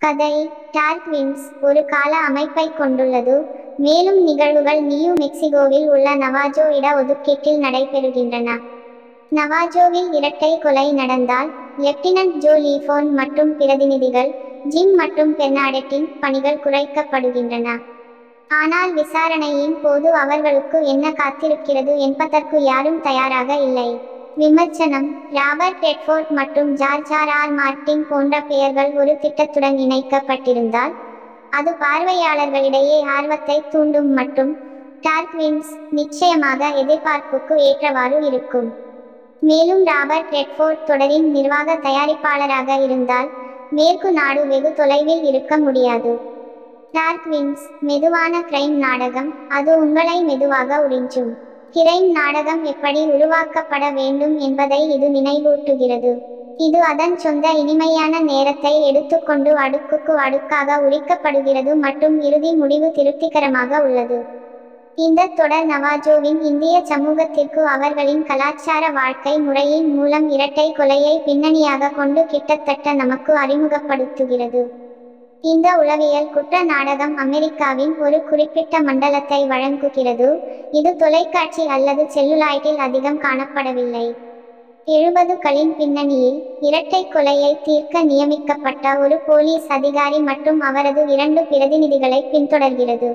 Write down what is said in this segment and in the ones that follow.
கதை dark winds ஒரு கால அமைப்பை கொண்டுள்ளது மேலும் நிகழ்வுகள் நியூ மெக்சிகோவில் உள்ள நவாஜோ இட ஒதுக்கீட்டில் நடைபெறுகின்றன நவாஜோவில் இரட்டை கொலை நடந்தால் லெப்டினன்ட் ஜோ லீஃபோன் மற்றும் பிரதிநிதிகள் ஜிம் மற்றும் பெர்னாடெட்டின் பணிகள் குறைக்கப்படுகின்றன ஆனால் விசாரணையின் போது அவர்களுக்கு என்ன காத்திருக்கிறது என்பதற்கு யாரும் தயாராக இல்லை விமர்சனம் ராபர்ட் ரெட்ஃபோர்ட் மற்றும் ஜார்ஜ் ஆர் ஆர் மார்ட்டின் போன்ற பெயர்கள் ஒரு திட்டத்துடன் இணைக்கப்பட்டிருந்தால் அது பார்வையாளர்களிடையே ஆர்வத்தை தூண்டும் மற்றும் டார்க் விண்ட்ஸ் நிச்சயமாக எதிர்பார்ப்புக்கு ஏற்றவாறு இருக்கும் மேலும் ராபர்ட் ரெட்ஃபோர்ட் தொடரின் நிர்வாக தயாரிப்பாளராக இருந்தால் மேற்கு நாடு வெகு தொலைவில் இருக்க முடியாது டார்க் விண்ட்ஸ் மெதுவான கிரைம் நாடகம் அது உங்களை மெதுவாக உறிஞ்சும் கிரைம் நாடகம் எப்படி உருவாக்கப்பட வேண்டும் என்பதை இது நினைவூட்டுகிறது இது அதன் சொந்த இனிமையான நேரத்தை எடுத்துக்கொண்டு அடுக்குக்கு அடுக்காக உரிக்கப்படுகிறது மற்றும் இறுதி முடிவு திருப்திகரமாக உள்ளது இந்த தொடர் நவாஜோவின் இந்திய சமூகத்திற்கு அவர்களின் கலாச்சார வாழ்க்கை முறையின் மூலம் இரட்டை கொலையை பின்னணியாக கொண்டு கிட்டத்தட்ட நமக்கு அறிமுகப்படுத்துகிறது இந்த உளவியல் குற்ற நாடகம் அமெரிக்காவின் ஒரு குறிப்பிட்ட மண்டலத்தை வழங்குகிறது இது தொலைக்காட்சி அல்லது செல்லுலாய்டில் அதிகம் காணப்படவில்லை எழுபதுகளின் பின்னணியில் இரட்டை கொலையை தீர்க்க நியமிக்கப்பட்ட ஒரு போலீஸ் அதிகாரி மற்றும் அவரது இரண்டு பிரதிநிதிகளை பின்தொடர்கிறது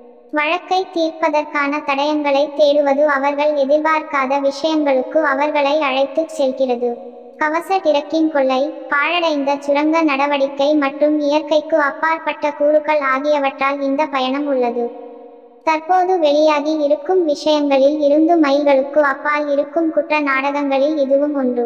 வழக்கை தீர்ப்பதற்கான தடயங்களை தேடுவது அவர்கள் எதிர்பார்க்காத விஷயங்களுக்கு அவர்களை அழைத்துச் செல்கிறது கவச டிரக்கின் கொள்ளை பாழடைந்த சுரங்க நடவடிக்கை மற்றும் இயற்கைக்கு அப்பாற்பட்ட கூறுகள் ஆகியவற்றால் இந்த பயணம் உள்ளது தற்போது வெளியாகி இருக்கும் விஷயங்களில் இருந்து மைல்களுக்கு அப்பால் இருக்கும் குற்ற நாடகங்களில் இதுவும் ஒன்று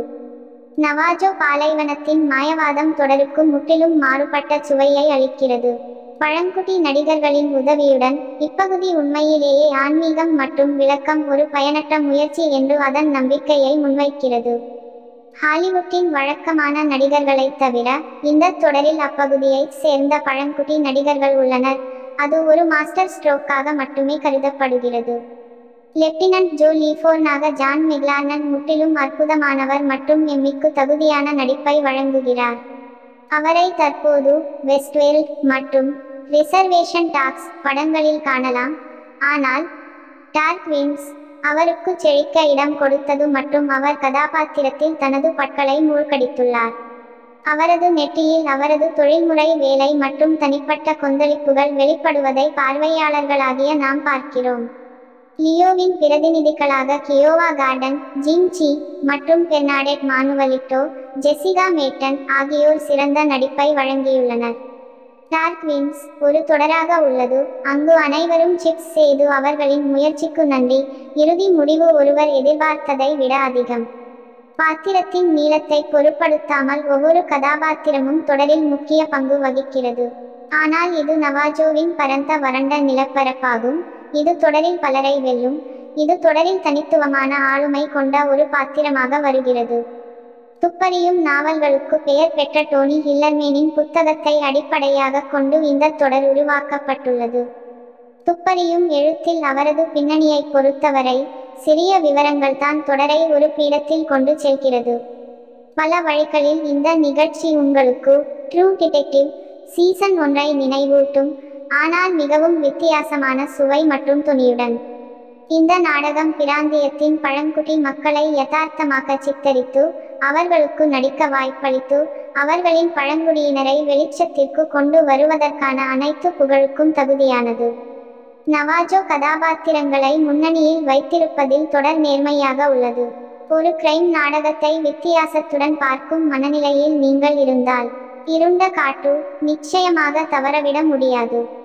நவாஜோ பாலைவனத்தின் மாயவாதம் தொடருக்கு முற்றிலும் மாறுபட்ட சுவையை அளிக்கிறது பழங்குடி நடிகர்களின் உதவியுடன் இப்பகுதி உண்மையிலேயே ஆன்மீகம் மற்றும் விளக்கம் ஒரு பயனற்ற முயற்சி என்று அதன் நம்பிக்கையை முன்வைக்கிறது ஹாலிவுட்டின் வழக்கமான நடிகர்களைத் தவிர இந்த தொடரில் அப்பகுதியைச் சேர்ந்த பழங்குடி நடிகர்கள் உள்ளனர் அது ஒரு மாஸ்டர் ஸ்ட்ரோக்காக மட்டுமே கருதப்படுகிறது லெப்டினன்ட் ஜோ லீஃபோர்னாக ஜான் மெக்லார்னன் முற்றிலும் அற்புதமானவர் மற்றும் எம்மிக்கு தகுதியான நடிப்பை வழங்குகிறார் அவரை தற்போது வெஸ்ட்வேல் மற்றும் ரிசர்வேஷன் டாக்ஸ் படங்களில் காணலாம் ஆனால் டார்க் விண்ட்ஸ் அவருக்கு செழிக்க இடம் கொடுத்தது மற்றும் அவர் கதாபாத்திரத்தில் தனது பற்களை மூழ்கடித்துள்ளார் அவரது நெற்றியில் அவரது தொழில்முறை வேலை மற்றும் தனிப்பட்ட கொந்தளிப்புகள் வெளிப்படுவதை பார்வையாளர்களாகிய நாம் பார்க்கிறோம் லியோவின் பிரதிநிதிகளாக கியோவா கார்டன் ஜிம் சி மற்றும் பெர்னாடெட் மானுவலிட்டோ ஜெசிகா மேட்டன் ஆகியோர் சிறந்த நடிப்பை வழங்கியுள்ளனர் டார்க் விண்ட்ஸ் ஒரு தொடராக உள்ளது அங்கு அனைவரும் சிப்ஸ் செய்து அவர்களின் முயற்சிக்கு நன்றி இறுதி முடிவு ஒருவர் எதிர்பார்த்ததை விட அதிகம் பாத்திரத்தின் நீளத்தை பொருட்படுத்தாமல் ஒவ்வொரு கதாபாத்திரமும் தொடரில் முக்கிய பங்கு வகிக்கிறது ஆனால் இது நவாஜோவின் பரந்த வறண்ட நிலப்பரப்பாகும் இது தொடரில் பலரை வெல்லும் இது தொடரில் தனித்துவமான ஆளுமை கொண்ட ஒரு பாத்திரமாக வருகிறது துப்பறியும் நாவல்களுக்கு பெயர் பெற்ற டோனி ஹில்லர்மேனின் புத்தகத்தை அடிப்படையாக கொண்டு இந்த தொடர் உருவாக்கப்பட்டுள்ளது துப்பறியும் எழுத்தில் அவரது பின்னணியை பொறுத்தவரை சிறிய விவரங்கள் தான் தொடரை ஒரு பீடத்தில் கொண்டு செல்கிறது பல வழிகளில் இந்த நிகழ்ச்சி உங்களுக்கு ட்ரூ டிடெக்டிவ் சீசன் ஒன்றை நினைவூட்டும் ஆனால் மிகவும் வித்தியாசமான சுவை மற்றும் துணியுடன் இந்த நாடகம் பிராந்தியத்தின் பழங்குடி மக்களை யதார்த்தமாக சித்தரித்து அவர்களுக்கு நடிக்க வாய்ப்பளித்து அவர்களின் பழங்குடியினரை வெளிச்சத்திற்கு கொண்டு வருவதற்கான அனைத்து புகழுக்கும் தகுதியானது நவாஜோ கதாபாத்திரங்களை முன்னணியில் வைத்திருப்பதில் தொடர் நேர்மையாக உள்ளது ஒரு கிரைம் நாடகத்தை வித்தியாசத்துடன் பார்க்கும் மனநிலையில் நீங்கள் இருந்தால் இருண்ட காட்டு நிச்சயமாக தவறவிட முடியாது